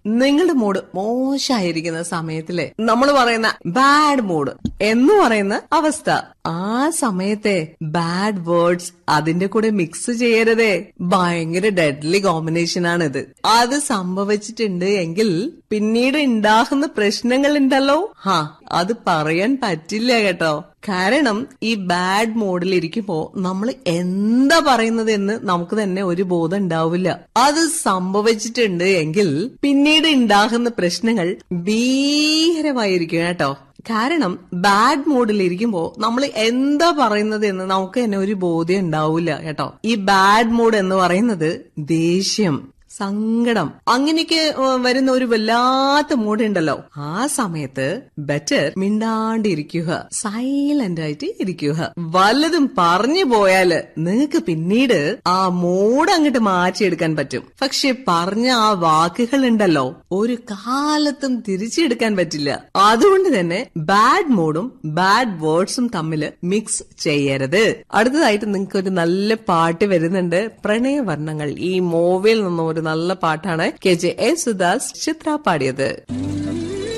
നിങ്ങളുടെ മൂഡ് മോശമായിരിക്കുന്ന സമയത്തിലെ നമ്മൾ പറയുന്ന ബാഡ് മൂഡ് എന്ന് പറയുന്ന അവസ്ഥ ആ സമയത്തെ ബാഡ് വേർഡ്സ് അതിന്റെ കൂടെ മിക്സ് ചെയ്യരുതേ ഭയങ്കര ഡെഡ്ലി കോമ്പിനേഷൻ ആണിത് അത് സംഭവിച്ചിട്ടുണ്ട് എങ്കിൽ പിന്നീട് ഉണ്ടാകുന്ന പ്രശ്നങ്ങൾ ഉണ്ടല്ലോ ഹാ അത് പറയാൻ പറ്റില്ല കേട്ടോ കാരണം ഈ ബാഡ് മോഡിൽ ഇരിക്കുമ്പോ നമ്മൾ എന്താ പറയുന്നത് എന്ന് നമുക്ക് തന്നെ ഒരു ബോധം ഉണ്ടാവില്ല അത് സംഭവിച്ചിട്ടുണ്ട് എങ്കിൽ പിന്നീട് ഉണ്ടാകുന്ന പ്രശ്നങ്ങൾ ഭീകരമായിരിക്കും കേട്ടോ കാരണം ബാഡ് മൂഡിൽ ഇരിക്കുമ്പോ നമ്മൾ എന്താ പറയുന്നത് എന്ന് നമുക്ക് തന്നെ ഒരു ബോധ്യം ഉണ്ടാവില്ല കേട്ടോ ഈ ബാഡ് മൂഡ് എന്ന് പറയുന്നത് ദേഷ്യം സങ്കടം അങ്ങനെയൊക്കെ ഏഹ്, വരുന്ന ഒരു വല്ലാത്ത മൂഡ് ഉണ്ടല്ലോ ആ സമയത്ത് ബെറ്റർ മിണ്ടാണ്ടിരിക്കുക സൈലന്റ് ആയിട്ട് ഇരിക്കുക വല്ലതും പറഞ്ഞു പോയാല് നിങ്ങൾക്ക് പിന്നീട് ആ മൂഡ് അങ്ങോട്ട് മാറ്റിയെടുക്കാൻ പറ്റും പക്ഷെ പറഞ്ഞ ആ വാക്കുകൾ ഉണ്ടല്ലോ ഒരു കാലത്തും തിരിച്ചെടുക്കാൻ പറ്റില്ല അതുകൊണ്ട് തന്നെ ബാഡ് മൂഡും ബാഡ് വേർഡ്സും തമ്മിൽ മിക്സ് ചെയ്യരുത് അടുത്തതായിട്ട് നിങ്ങൾക്ക് ഒരു നല്ല പാട്ട് വരുന്നുണ്ട് പ്രണയവർണ്ണങ്ങൾ ഈ മൂവിയിൽ നിന്നും ഒരു നല്ല പാട്ടാണ് K J Yesudas Chithra പാടിയത്